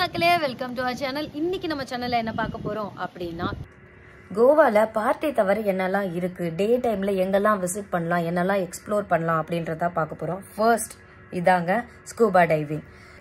மக்களே welcome to our channel இன்னைக்கு நம்ம சேனல்ல என்ன பார்க்க போறோம் அப்படின்னா கோவால பார்ட்டி தவிர என்னெல்லாம் இருக்கு டே டைம்ல எங்கெல்லாம் விசிட் பண்ணலாம் என்னெல்லாம் எக்ஸ்ப்ளோர் பண்ணலாம் அப்படின்றத பார்க்க போறோம் ஃபர்ஸ்ட் இதாங்க ஸ்கூபா டைவிங்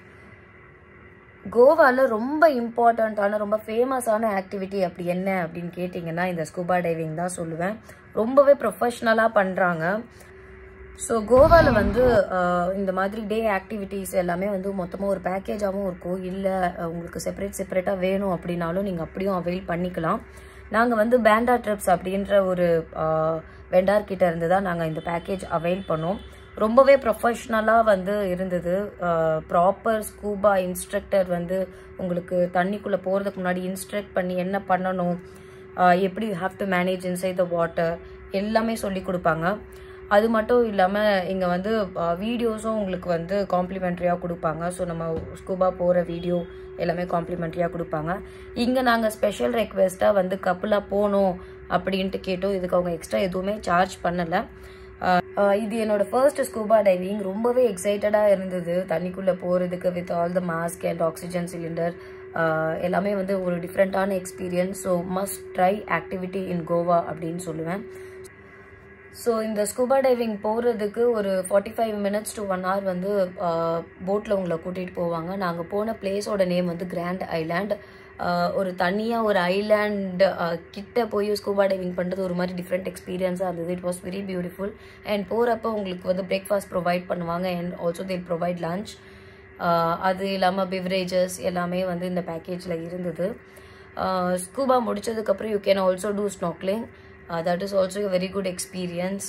கோவால ரொம்ப இம்பார்ட்டண்ட்டான ரொம்ப ஃபேமஸான ஆக்டிவிட்டி அப்படி என்ன அப்படின்னு கேட்டிங்கன்னா இந்த ஸ்கூபா டைவிங் தான் சொல்லுவேன் ரொம்பவே ப்ரொஃபஷ்னலாக பண்ணுறாங்க ஸோ கோவாவில் வந்து அஹ், இந்த மாதிரி டே ஆக்டிவிட்டீஸ் எல்லாமே வந்து மொத்தமாக ஒரு பேக்கேஜாகவும் இருக்கும் இல்லை உங்களுக்கு செப்பரேட் செப்பரேட்டாக வேணும் அப்படின்னாலும் நீங்கள் அப்படியும் அவைல் பண்ணிக்கலாம் நாங்கள் வந்து பேண்டா ட்ரிப்ஸ் அப்படின்ற ஒரு வெண்டார் கிட்ட இருந்து தான் நாங்கள் இந்த பேக்கேஜ் அவைல் பண்ணோம் ரொம்பவே ப்ரொஃபஷ்னலாக வந்து இருந்தது ப்ராப்பர் ஸ்கூபா இன்ஸ்ட்ரக்டர் வந்து உங்களுக்கு தண்ணிக்குள்ளே போகிறதுக்கு முன்னாடி இன்ஸ்ட்ரக்ட் பண்ணி என்ன பண்ணணும் ஆஹ் எப்படி you have to manage inside the water எல்லாமே சொல்லி கொடுப்பாங்க அது மட்டும் இல்லாமல் இங்கே வந்து வீடியோஸும் உங்களுக்கு வந்து காம்ப்ளிமெண்ட்ரியாக கொடுப்பாங்க ஸோ நம்ம ஸ்கூபா போகிற வீடியோ எல்லாமே காம்ப்ளிமெண்ட்ரியாக கொடுப்பாங்க இங்கே நாங்கள் ஸ்பெஷல் ரெக்வெஸ்ட்டாக வந்து கப்பலாக போகணும் அப்படின்ட்டு கேட்டோம் இதுக்கு அவங்க எக்ஸ்ட்ரா எதுவுமே சார்ஜ் பண்ணலை ஆஹ் இது என்னோட ஃபர்ஸ்ட் ஸ்கூபா டைவிங் ரொம்பவே எக்ஸைட்டடாக இருந்தது தண்ணிக்குள்ளே போகிறதுக்கு with all the mask and oxygen cylinder எல்லாமே வந்து ஒரு டிஃப்ரெண்ட்டான experience so must try activity in Goa அப்படின்னு சொல்லுவேன் ஸோ இந்த ஸ்கூபா டைவிங் போகிறதுக்கு ஒரு forty five minutes to one hour வந்து போட்டில் உங்களை கூட்டிகிட்டு போவாங்க நாங்கள் போன பிளேஸோட நேம் வந்து கிராண்ட் ஐலாண்ட் ஒரு தனியாக ஒரு ஐலாண்ட் கிட்ட போய் ஸ்கூபா டைவிங் பண்ணுறது ஒரு மாதிரி டிஃப்ரெண்ட் எக்ஸ்பீரியன்ஸாக இருந்தது it was very beautiful and போகிறப்ப உங்களுக்கு வந்து பிரேக்ஃபாஸ்ட் ப்ரொவைட் பண்ணுவாங்க and also they'll provide lunch அது இல்லாமல் பிவரேஜஸ் எல்லாமே வந்து இந்த பேக்கேஜில் இருந்தது ஸ்கூபா முடிச்சதுக்கப்புறம் you can also do snorkelling that is also a very good experience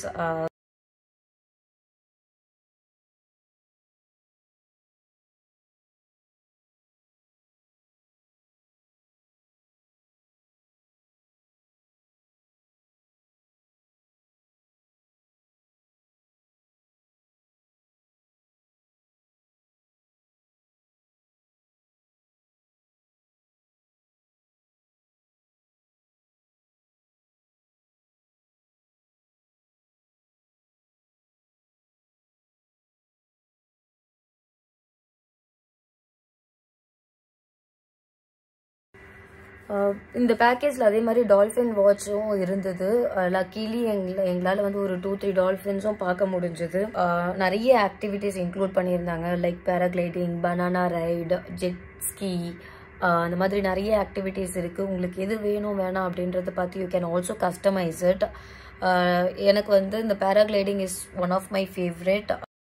இந்த பேக்கேஜில் அதே மாதிரி டால்ஃபின் வாட்சும் இருந்தது லக்கீலி எங்கள எங்களால் வந்து ஒரு டூ த்ரீ டால்ஃபின்ஸும் பார்க்க முடிஞ்சது நிறைய ஆக்டிவிட்டீஸ் இன்க்ளூட் பண்ணியிருந்தாங்க like paragliding banana ride jet ski அந்த மாதிரி நிறைய ஆக்டிவிட்டீஸ் இருக்குது உங்களுக்கு எது வேணும் வேணாம் அப்படின்றத பார்த்து you can also customise it எனக்கு வந்து இந்த paragliding is one of my favourite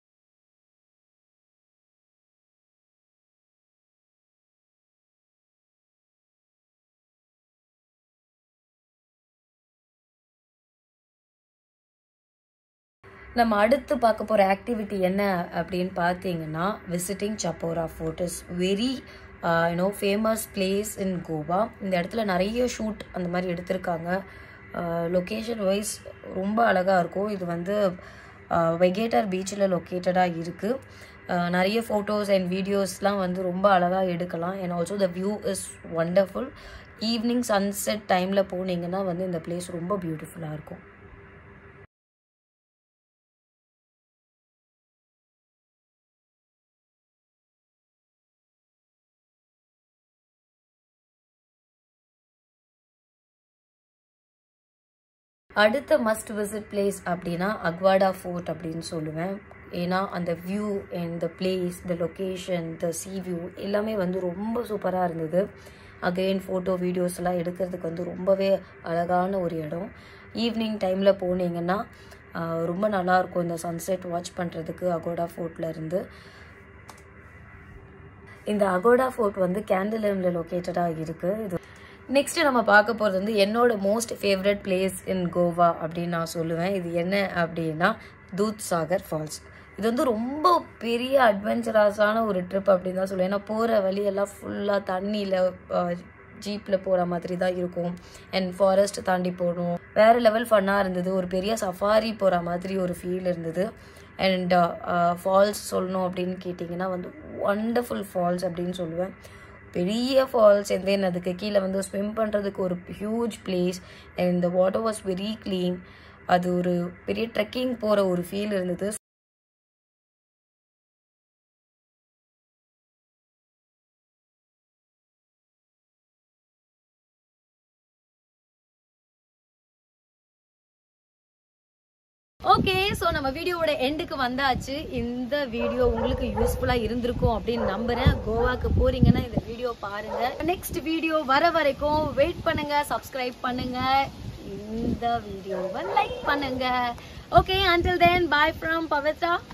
நம்ம அடுத்து பார்க்க போகிற ஆக்டிவிட்டி என்ன அப்படின்னு பார்த்தீங்கன்னா visiting Chapora fort is very you know famous place in Goa இந்த இடத்துல நிறைய ஷூட் அந்த மாதிரி எடுத்திருக்காங்க லொக்கேஷன் வைஸ் ரொம்ப அழகாக இருக்கும் இது வந்து வெகேட்டர் பீச்சில் லொக்கேட்டடாக இருக்குது நிறைய ஃபோட்டோஸ் அண்ட் வீடியோஸ்லாம் வந்து ரொம்ப அழகாக எடுக்கலாம் and also the view is wonderful evening sunset டைமில் போனீங்கன்னா வந்து இந்த பிளேஸ் ரொம்ப பியூட்டிஃபுல்லாக இருக்கும் அடுத்த மஸ்ட் விசிட் பிளேஸ் அப்படின்னா அக்வாடா ஃபோர்ட் அப்படின்னு சொல்லுவேன் ஏன்னா அந்த view and the place the location the sea view எல்லாமே வந்து ரொம்ப சூப்பராக இருந்தது அகெயின் ஃபோட்டோ வீடியோஸ் எல்லாம் எடுக்கிறதுக்கு வந்து ரொம்பவே அழகான ஒரு இடம் ஈவினிங் டைமில் போனீங்கன்னா ஆஹ், ரொம்ப நல்லாயிருக்கும் இந்த சன்செட் வாட்ச் பண்ணுறதுக்கு அகோடா ஃபோர்ட்டில் இருந்து இந்த அகோடா ஃபோர்ட் வந்து கேண்டலிம்ல லொக்கேட்டடாக இருக்குது இது நெக்ஸ்ட் நம்ம பார்க்க போகிறது வந்து என்னோட most favourite place in Goa அப்படின்னு நான் சொல்லுவேன் இது என்ன அப்படின்னா தூத் சாகர் ஃபால்ஸ் இது வந்து ரொம்ப பெரிய அட்வென்ச்சரஸான ஒரு ட்ரிப் அப்படின்னு தான் சொல்லுவேன் ஏன்னா போகிற வழியெல்லாம் ஃபுல்லாக தண்ணியில் ஜீப்பில் போகிற மாதிரி தான் இருக்கும் அண்ட் ஃபாரஸ்ட் தாண்டி போகணும் வேறு லெவல் ஃபன்னாக இருந்தது ஒரு பெரிய சஃபாரி போகிற மாதிரி ஒரு ஃபீல் இருந்தது அண்ட் ஃபால்ஸ் சொல்லணும் அப்படின்னு கேட்டிங்கன்னா வந்து ஒண்டர்ஃபுல் ஃபால்ஸ் அப்படின்னு சொல்லுவேன் பெரிய ஃபால்ஸ் and then அதுக்கு கீழே வந்து ஸ்விம் பண்ணுறதுக்கு ஒரு ஹியூஜ் பிளேஸ் அண்ட் இந்த வாட்டர் வாஸ் வெரி க்ளீன் அது ஒரு பெரிய ட்ரெக்கிங் போகிற ஒரு ஃபீல் இருந்தது ஓகே ஸோ நம்ம வீடியோவோட எண்டுக்கு வந்தாச்சு இந்த வீடியோ உங்களுக்கு யூஸ்ஃபுல்லா இருந்திருக்கும் அப்படின்னு நம்புறேன் கோவாக்கு போறீங்கன்னா இந்த வீடியோ பாருங்க நெக்ஸ்ட் வீடியோ வர வரைக்கும் வெயிட் பண்ணுங்க சப்ஸ்கிரைப் பண்ணுங்க இந்த வீடியோவை லைக் பண்ணுங்க okay until then bye from Pavithra